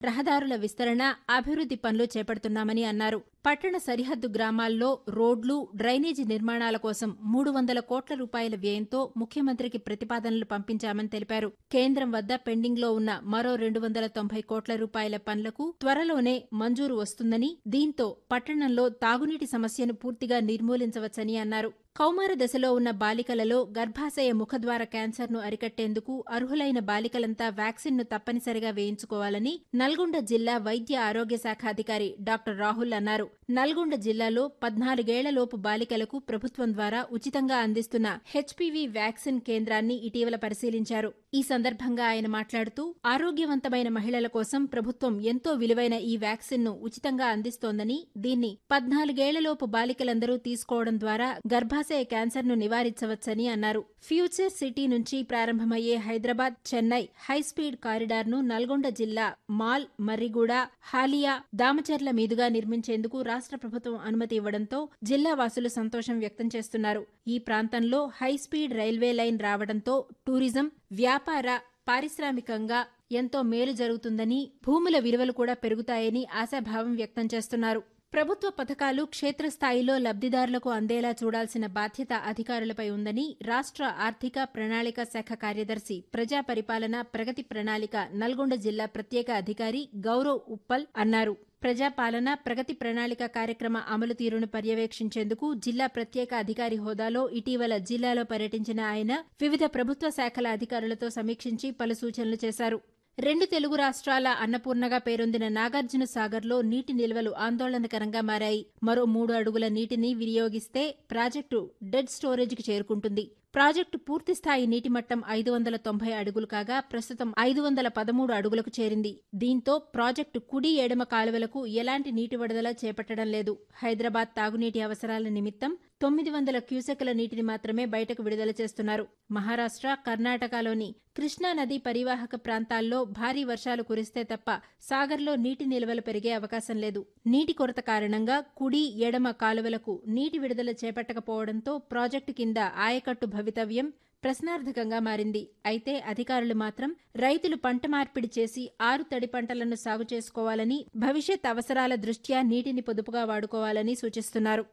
రహదారుల విస్తరణ అభివృద్ది పనులు చేపడుతున్నామని అన్నారు పట్టణ సరిహద్దు గ్రామాల్లో రోడ్లు డ్రైనేజీ నిర్మాణాల కోసం మూడు వందల కోట్ల రూపాయల వ్యయంతో ముఖ్యమంత్రికి ప్రతిపాదనలు పంపించామని తెలిపారు కేంద్రం వద్ద పెండింగ్లో ఉన్న మరో రెండు వందల తొంభై కోట్ల రూపాయల పనులకు త్వరలోనే మంజూరు వస్తుందని దీంతో పట్టణంలో తాగునీటి సమస్యను పూర్తిగా నిర్మూలించవచ్చని అన్నారు కౌమార దశలో ఉన్న బాలికలలో గర్భాశయ ముఖద్వార క్యాన్సర్ను అరికట్టేందుకు అర్హులైన బాలికలంతా వ్యాక్సిన్ను తప్పనిసరిగా వేయించుకోవాలని నల్గొండ జిల్లా వైద్య ఆరోగ్య శాఖ అధికారి డాక్టర్ రాహుల్ అన్నారు నల్గొండ జిల్లాలో పద్నాలుగేళ్లలోపు బాలికలకు ప్రభుత్వం ద్వారా ఉచితంగా అందిస్తున్న హెచ్పివి వ్యాక్సిన్ కేంద్రాన్ని ఇటీవల పరిశీలించారు ఈ సందర్భంగా ఆయన మాట్లాడుతూ ఆరోగ్యవంతమైన మహిళల కోసం ప్రభుత్వం ఎంతో విలువైన ఈ వ్యాక్సిన్ను ఉచితంగా అందిస్తోందని దీన్ని పద్నాలుగేళ్లలోపు బాలికలందరూ తీసుకోవడం ద్వారా గర్భాశయ క్యాన్సర్ను నివారించవచ్చని అన్నారు ఫ్యూచర్ సిటీ నుంచి ప్రారంభమయ్యే హైదరాబాద్ చెన్నై హైస్పీడ్ కారిడార్ను నల్గొండ జిల్లా మాల్ మర్రిగూడ హాలియా దామచర్ల మీదుగా నిర్మించేందుకు రాష్ట్ర ప్రభుత్వం అనుమతి ఇవ్వడంతో జిల్లా వాసులు సంతోషం వ్యక్తం చేస్తున్నారు ఈ ప్రాంతంలో హైస్పీడ్ రైల్వే లైన్ రావడంతో టూరిజం వ్యాపార పారిశ్రామికంగా ఎంతో మేలు జరుగుతుందని భూముల విలువలు కూడా పెరుగుతాయని ఆశాభావం వ్యక్తం చేస్తున్నారు ప్రభుత్వ పథకాలు క్షేత్రస్థాయిలో లబ్దిదారులకు అందేలా చూడాల్సిన బాధ్యత అధికారులపై ఉందని రాష్ట్ర ఆర్థిక ప్రణాళిక శాఖ కార్యదర్శి ప్రజా పరిపాలన ప్రగతి ప్రణాళిక నల్గొండ జిల్లా ప్రత్యేక అధికారి గౌరవ్ ఉప్పల్ అన్నారు ప్రజాపాలన ప్రగతి ప్రణాళిక కార్యక్రమ అమలు తీరును పర్యవేక్షించేందుకు జిల్లా ప్రత్యేక అధికారి హోదాలో ఇటీవల జిల్లాలో పర్యటించిన ఆయన వివిధ ప్రభుత్వ శాఖల అధికారులతో సమీక్షించి పలు సూచనలు చేశారు రెండు తెలుగు రాష్ట్రాల అన్నపూర్ణగా పేరొందిన నాగార్జున సాగర్లో నీటి నిల్వలు ఆందోళనకరంగా మారాయి మరో మూడు అడుగుల నీటిని వినియోగిస్తే ప్రాజెక్టు డెడ్ స్టోరేజ్కి చేరుకుంటుంది ప్రాజెక్టు పూర్తిస్థాయి నీటి మట్టం ఐదు వందల తొంభై అడుగులు కాగా ప్రస్తుతం ఐదు వందల పదమూడు అడుగులకు చేరింది దీంతో ప్రాజెక్టు కుడి ఎడమ కాలువలకు ఎలాంటి నీటి విడుదల చేపట్టడం లేదు హైదరాబాద్ తాగునీటి అవసరాల నిమిత్తం తొమ్మిది వందల క్యూసెక్ల నీటిని మాత్రమే బయటకు విడుదల చేస్తున్నారు మహారాష్ట్ర కర్ణాటకలోని కృష్ణా నది పరివాహక ప్రాంతాల్లో భారీ వర్షాలు కురిస్తే తప్ప సాగర్లో నీటి నిల్వలు పెరిగే అవకాశం లేదు నీటి కొరత కారణంగా కుడి ఎడమ కాలువలకు నీటి విడుదల చేపట్టకపోవడంతో ప్రాజెక్టు కింద ఆయకట్టు భవితవ్యం ప్రశ్నార్థకంగా మారింది అయితే అధికారులు మాత్రం రైతులు పంట మార్పిడి చేసి ఆరు తడి పంటలను సాగు చేసుకోవాలని భవిష్యత్ అవసరాల దృష్ట్యా నీటిని పొదుపుగా వాడుకోవాలని సూచిస్తున్నారు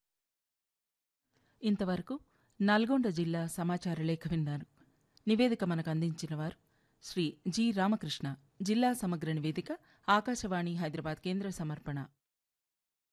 ఇంతవరకు నల్గొండ జిల్లా సమాచార లేఖ విన్నారు నివేదిక మనకు అందించిన వారు శ్రీ జి రామకృష్ణ జిల్లా సమగ్ర నివేదిక ఆకాశవాణి హైదరాబాద్ కేంద్ర సమర్పణ